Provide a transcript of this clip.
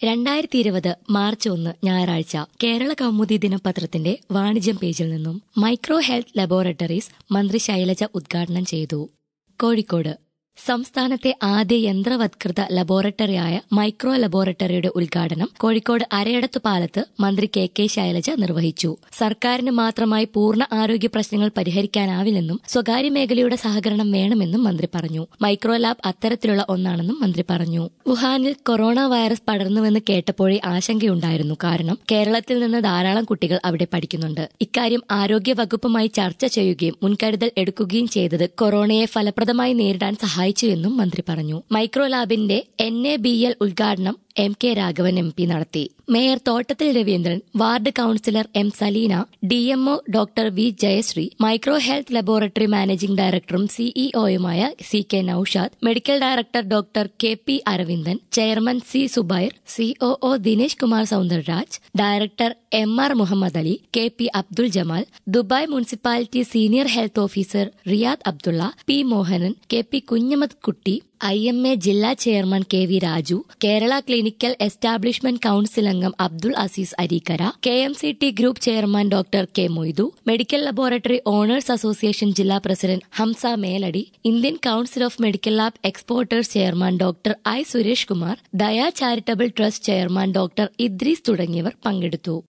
രണ്ടായിരത്തി ഇരുപത് മാർച്ച് ഒന്ന് ഞായറാഴ്ച കേരള കൗമുദി ദിനപത്രത്തിന്റെ വാണിജ്യം പേജിൽ നിന്നും മൈക്രോ ഹെൽത്ത് ലബോറട്ടറീസ് മന്ത്രി ശൈലജ ഉദ്ഘാടനം ചെയ്തു കോഴിക്കോട് സംസ്ഥാനത്തെ ആദ്യ യന്ത്രവത്കൃത ലബോറട്ടറിയായ മൈക്രോ ലബോറട്ടറിയുടെ ഉദ്ഘാടനം കോഴിക്കോട് അരയടത്തു പാലത്ത് മന്ത്രി കെ കെ ശൈലജ നിർവഹിച്ചു സർക്കാരിന് മാത്രമായി പൂർണ്ണ ആരോഗ്യ പ്രശ്നങ്ങൾ പരിഹരിക്കാനാവില്ലെന്നും സ്വകാര്യ മേഖലയുടെ സഹകരണം വേണമെന്നും മന്ത്രി പറഞ്ഞു മൈക്രോ ലാബ് അത്തരത്തിലുള്ള ഒന്നാണെന്നും മന്ത്രി പറഞ്ഞു വുഹാനിൽ കൊറോണ വൈറസ് പടർന്നുവെന്ന് കേട്ടപ്പോഴേ ആശങ്കയുണ്ടായിരുന്നു കാരണം കേരളത്തിൽ നിന്ന് ധാരാളം കുട്ടികൾ അവിടെ പഠിക്കുന്നുണ്ട് ഇക്കാര്യം ആരോഗ്യ വകുപ്പുമായി ചർച്ച ചെയ്യുകയും മുൻകരുതൽ എടുക്കുകയും ചെയ്തത് കൊറോണയെ ഫലപ്രദമായി നേരിടാൻ സഹായിച്ചു എന്നും മന്ത്രി പറഞ്ഞു മൈക്രോ ലാബിന്റെ എൻ എ ബി എൽ ഉദ്ഘാടനം M K Raghavan M P നടത്തി mayor Thottathil Raveendran ward councillor M Saleena DMO doctor V Jayasree micro health laboratory managing ഡയറക്ടറും സിഇഒയുമായ C K Noushad medical director doctor K P Aravindan chairman C Zubair COO Dinesh Kumar Soundarraj director M R Muhammad Ali K P Abdul Jamal Dubai municipality senior health officer Riyad Abdulla P Mohanan K P കുഞ്ഞമത് Kutty I M A ജില്ലാ chairman K V Raju Kerala clinical establishment council അംഗം Abdul Azeez Areekkara K M C T group chairman doctor K Moidu medical laboratory owners association ജില്ലാ president Hamza Meladi Indian council of medical lab exporters chairman doctor I Suresh Kumar Daya charitable trust chairman doctor Idrees തുടങ്ങിയവർ പങ്കെടുത്തു